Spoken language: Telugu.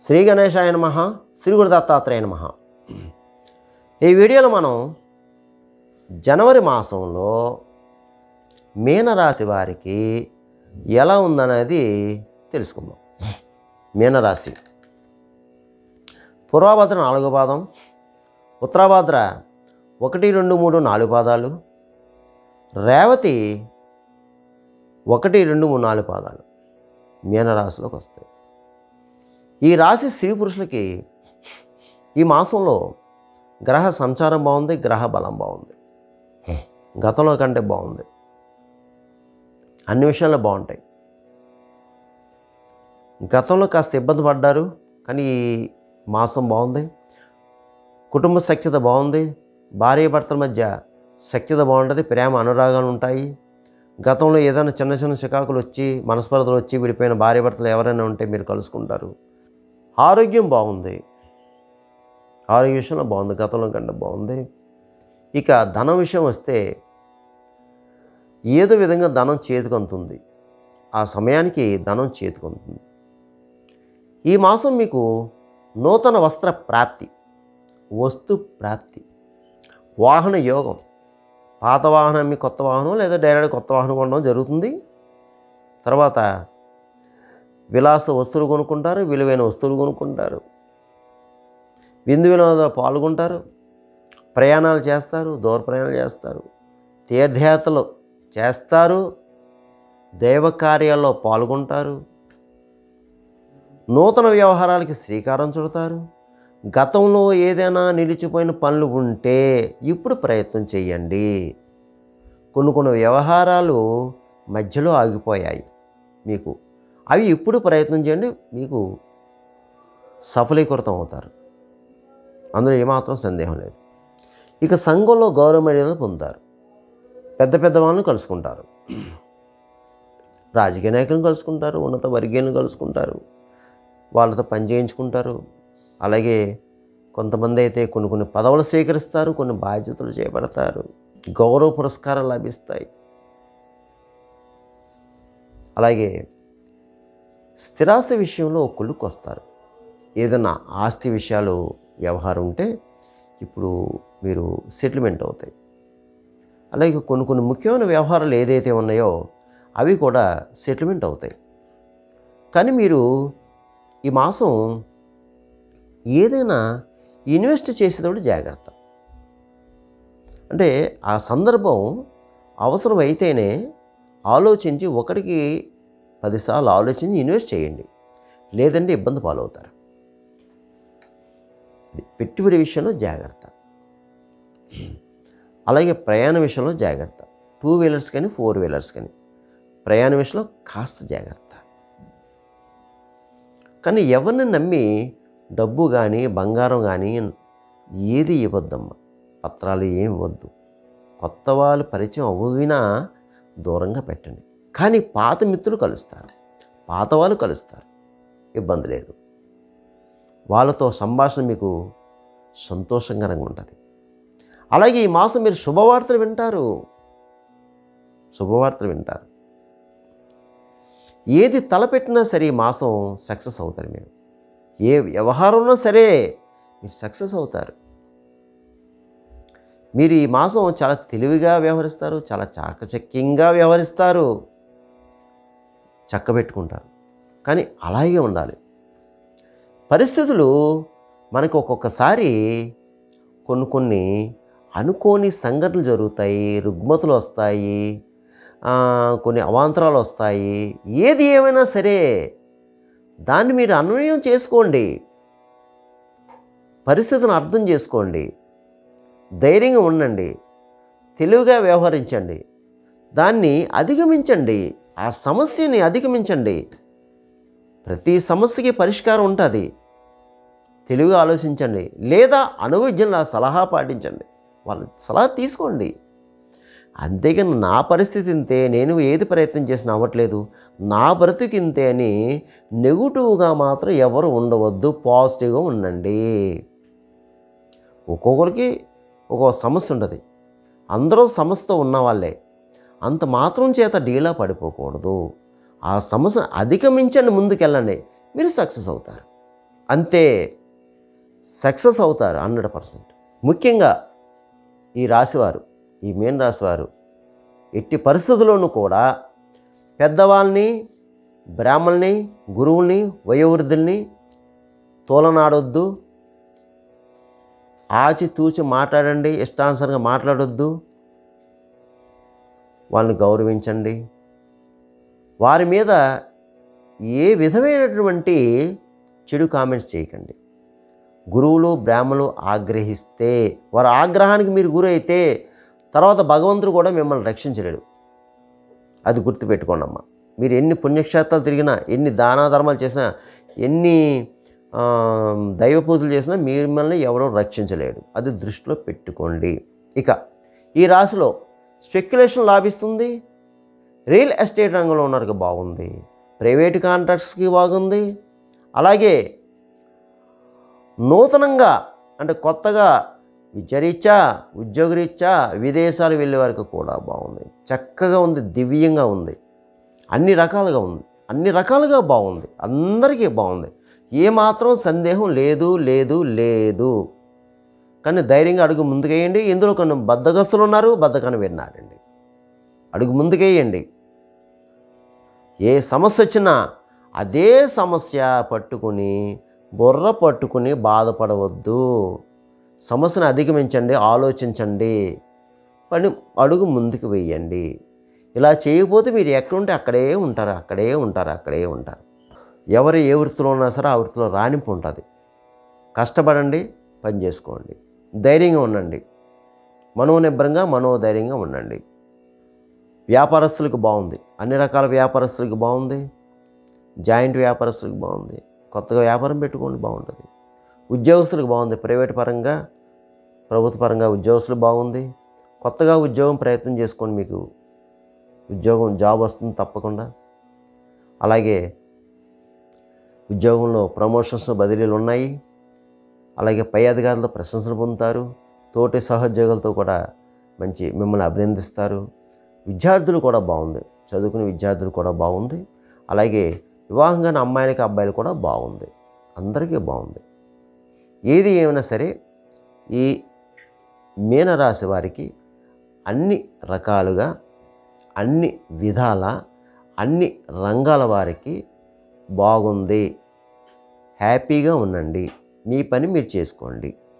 శ్రీ గణేశాయ నమ శ్రీ గురు దత్తాత్రేయ నమ ఈ వీడియోలో మనం జనవరి మాసంలో మీనరాశి వారికి ఎలా ఉందనేది తెలుసుకుందాం మీనరాశి పూర్వభద్ర నాలుగో పాదం ఉత్తరాభద్ర ఒకటి రెండు మూడు నాలుగు పాదాలు రేవతి ఒకటి రెండు మూడు నాలుగు పాదాలు మీనరాశిలోకి వస్తాయి ఈ రాశి స్త్రీ పురుషులకి ఈ మాసంలో గ్రహ సంచారం బాగుంది గ్రహ బలం బాగుంది గతంలో కంటే బాగుంది అన్ని విషయాల్లో బాగుంటాయి గతంలో కాస్త ఇబ్బంది పడ్డారు కానీ ఈ మాసం బాగుంది కుటుంబ సఖ్యత బాగుంది భార్య భర్తల మధ్య సఖ్యత బాగుంటుంది ప్రేమ అనురాగాలు ఉంటాయి గతంలో ఏదైనా చిన్న చిన్న చికాకులు వచ్చి మనస్పర్ధలు వచ్చి విడిపోయిన భార్య భర్తలు ఎవరైనా ఉంటే మీరు కలుసుకుంటారు ఆరోగ్యం బాగుంది ఆరోగ్య విషయంలో బాగుంది గతంలో కంటే బాగుంది ఇక ధనం విషయం వస్తే ఏదో విధంగా ధనం చేతికంతుంది ఆ సమయానికి ధనం చేతికంతుంది ఈ మాసం మీకు నూతన వస్త్ర ప్రాప్తి వస్తు ప్రాప్తి వాహన యోగం పాత వాహనం మీ కొత్త వాహనం లేదా డైరెక్ట్ కొత్త వాహనం కొనడం జరుగుతుంది తర్వాత విలాస వస్తువులు కొనుక్కుంటారు విలువైన వస్తువులు కొనుక్కుంటారు విందు వినోదాలు పాల్గొంటారు ప్రయాణాలు చేస్తారు దూర ప్రయాణాలు చేస్తారు తీర్థయాత్రలు చేస్తారు దైవ కార్యాల్లో పాల్గొంటారు నూతన వ్యవహారాలకి శ్రీకారం చుడతారు గతంలో ఏదైనా నిలిచిపోయిన పనులు ఉంటే ఇప్పుడు ప్రయత్నం చేయండి కొన్ని కొన్ని వ్యవహారాలు మధ్యలో ఆగిపోయాయి మీకు అవి ఇప్పుడు ప్రయత్నం చేయండి మీకు సఫలీకృతం అవుతారు అందులో ఏమాత్రం సందేహం లేదు ఇక సంఘంలో గౌరవ మర్యాదలు పొందుతారు పెద్ద పెద్ద వాళ్ళని కలుసుకుంటారు రాజకీయ నాయకులను కలుసుకుంటారు ఉన్నత వర్గీయులను కలుసుకుంటారు వాళ్ళతో పని చేయించుకుంటారు అలాగే కొంతమంది అయితే కొన్ని కొన్ని పదవులు స్వీకరిస్తారు కొన్ని బాధ్యతలు చేపడతారు గౌరవ పురస్కారాలు లభిస్తాయి అలాగే స్థిరాస్తి విషయంలో కొలుక్కు వస్తారు ఏదైనా ఆస్తి విషయాలు వ్యవహారం ఉంటే ఇప్పుడు మీరు సెటిల్మెంట్ అవుతాయి అలాగే కొన్ని కొన్ని ముఖ్యమైన వ్యవహారాలు ఏదైతే ఉన్నాయో అవి కూడా సెటిల్మెంట్ అవుతాయి కానీ మీరు ఈ మాసం ఏదైనా ఇన్వెస్ట్ చేసేటప్పుడు జాగ్రత్త అంటే ఆ సందర్భం అవసరం అయితేనే ఆలోచించి ఒకటికి పదిసార్లు ఆలోచించి ఇన్వెస్ట్ చేయండి లేదంటే ఇబ్బంది పాలవుతారు ఇది పెట్టుబడి విషయంలో జాగ్రత్త అలాగే ప్రయాణ విషయంలో జాగ్రత్త టూ వీలర్స్ కానీ ఫోర్ వీలర్స్ కానీ ప్రయాణ విషయంలో కాస్త జాగ్రత్త కానీ ఎవరిని నమ్మి డబ్బు కానీ బంగారం కానీ ఏది ఇవ్వద్దమ్మా పత్రాలు ఏం ఇవ్వద్దు కొత్త వాళ్ళు పరిచయం అవ్వినా దూరంగా పెట్టండి కానీ పాత మిత్రులు కలుస్తారు పాత వాళ్ళు కలుస్తారు ఇబ్బంది లేదు వాళ్ళతో సంభాషణ మీకు సంతోషకరంగా ఉంటుంది అలాగే ఈ మాసం మీరు శుభవార్తలు వింటారు శుభవార్తలు వింటారు ఏది తలపెట్టినా సరే ఈ మాసం సక్సెస్ అవుతారు మీరు ఏ వ్యవహారంలో సరే మీరు సక్సెస్ అవుతారు మీరు ఈ మాసం చాలా తెలివిగా వ్యవహరిస్తారు చాలా చాకచక్యంగా వ్యవహరిస్తారు చక్కబెట్టుకుంటారు కానీ అలాగే ఉండాలి పరిస్థితులు మనకు ఒక్కొక్కసారి కొన్ని కొన్ని అనుకోని సంఘటనలు జరుగుతాయి రుగ్మతులు వస్తాయి ఆ, కొన్ని అవాంతరాలు వస్తాయి ఏది ఏమైనా సరే దాన్ని మీరు అన్వయం చేసుకోండి పరిస్థితిని అర్థం చేసుకోండి ధైర్యంగా ఉండండి తెలివిగా వ్యవహరించండి దాన్ని అధిగమించండి ఆ సమస్యని అధిగమించండి ప్రతి సమస్యకి పరిష్కారం ఉంటుంది తెలివిగా ఆలోచించండి లేదా అనువిజ్ఞుల సలహా పాటించండి వాళ్ళ సలహా తీసుకోండి అంతేగాని నా పరిస్థితి ఇంతే నేను ఏది ప్రయత్నం చేసినా అవ్వట్లేదు నా బ్రతుకు ఇంతే అని నెగిటివ్గా మాత్రం ఎవరు ఉండవద్దు పాజిటివ్గా ఉండండి ఒక్కొక్కరికి ఒక్కొక్క సమస్య ఉంటుంది అందరూ సమస్యతో ఉన్నవాళ్ళే అంత మాత్రం చేత డీలా పడిపోకూడదు ఆ సమస్య అధిగమించండి ముందుకెళ్ళండి మీరు సక్సెస్ అవుతారు అంతే సక్సెస్ అవుతారు హండ్రెడ్ పర్సెంట్ ముఖ్యంగా ఈ రాశివారు ఈ మీన రాశివారు ఎట్టి పరిస్థితుల్లోనూ కూడా పెద్దవాళ్ళని బ్రాహ్మణుల్ని గురువుల్ని వయోవృద్ధుల్ని తోలనాడొద్దు ఆచితూచి మాట్లాడండి ఇష్టానుసారంగా మాట్లాడొద్దు వాళ్ళని గౌరవించండి వారి మీద ఏ విధమైనటువంటి చెడు కామెంట్స్ చేయకండి గురువులు బ్రాహ్మణులు ఆగ్రహిస్తే వారి ఆగ్రహానికి మీరు గురి అయితే తర్వాత భగవంతుడు కూడా మిమ్మల్ని రక్షించలేడు అది గుర్తుపెట్టుకోండి అమ్మా మీరు ఎన్ని పుణ్యక్షేత్రాలు తిరిగినా ఎన్ని దానా ధర్మాలు చేసినా ఎన్ని ఆ, దైవ పూజలు చేసినా మిమ్మల్ని ఎవరో రక్షించలేడు అది దృష్టిలో పెట్టుకోండి ఇక ఈ రాశిలో స్పెక్యులేషన్ లాభిస్తుంది రియల్ ఎస్టేట్ రంగంలో ఉన్నవారికి బాగుంది ప్రైవేట్ కాంట్రాక్ట్స్కి బాగుంది అలాగే నూతనంగా అంటే కొత్తగా విద్యారీత్యా ఉద్యోగరీత్యా విదేశాలు వెళ్ళే వారికి కూడా బాగుంది చక్కగా ఉంది దివ్యంగా ఉంది అన్ని రకాలుగా ఉంది అన్ని రకాలుగా బాగుంది అందరికీ బాగుంది ఏమాత్రం సందేహం లేదు లేదు లేదు కానీ ధైర్యంగా అడుగు ముందుకేయండి ఇందులో కొన్ని బద్దగస్తులు ఉన్నారు బద్దకాన్ని విన్నారండి అడుగు ముందుకేయండి ఏ సమస్య వచ్చినా అదే సమస్య పట్టుకుని బుర్ర పట్టుకుని బాధపడవద్దు సమస్యను అధిగమించండి ఆలోచించండి పని అడుగు ముందుకు వెయ్యండి ఇలా చేయకపోతే మీరు ఎక్కడుంటే అక్కడే ఉంటారు అక్కడే ఉంటారు అక్కడే ఉంటారు ఎవరు ఏ వృత్తిలో ఉన్నా సరే ఆ వృత్తిలో రాణింపు ఉంటుంది కష్టపడండి పని చేసుకోండి ధైర్యంగా ఉండండి మనోనిబ్బరంగా మనోధైర్యంగా ఉండండి వ్యాపారస్తులకు బాగుంది అన్ని రకాల వ్యాపారస్తులకు బాగుంది జాయింట్ వ్యాపారస్తులకు బాగుంది కొత్తగా వ్యాపారం పెట్టుకోండి బాగుంటుంది ఉద్యోగస్తులకు బాగుంది ప్రైవేట్ పరంగా ప్రభుత్వ పరంగా ఉద్యోగస్తులు బాగుంది కొత్తగా ఉద్యోగం ప్రయత్నం చేసుకోండి మీకు ఉద్యోగం జాబ్ వస్తుంది తప్పకుండా అలాగే ఉద్యోగంలో ప్రమోషన్స్ బదిలీలు ఉన్నాయి అలాగే పై అధికారులతో ప్రశంసలు పొందుతారు తోటి సహోద్యోగులతో కూడా మంచి మిమ్మల్ని అభినందిస్తారు విద్యార్థులు కూడా బాగుంది చదువుకునే విద్యార్థులు కూడా బాగుంది అలాగే వివాహం కాని అమ్మాయిలకి అబ్బాయిలు కూడా బాగుంది అందరికీ బాగుంది ఏది ఏమైనా సరే ఈ మీనరాశి వారికి అన్ని రకాలుగా అన్ని విధాల అన్ని రంగాల వారికి బాగుంది హ్యాపీగా ఉండండి మీ పని మీరు చేసుకోండి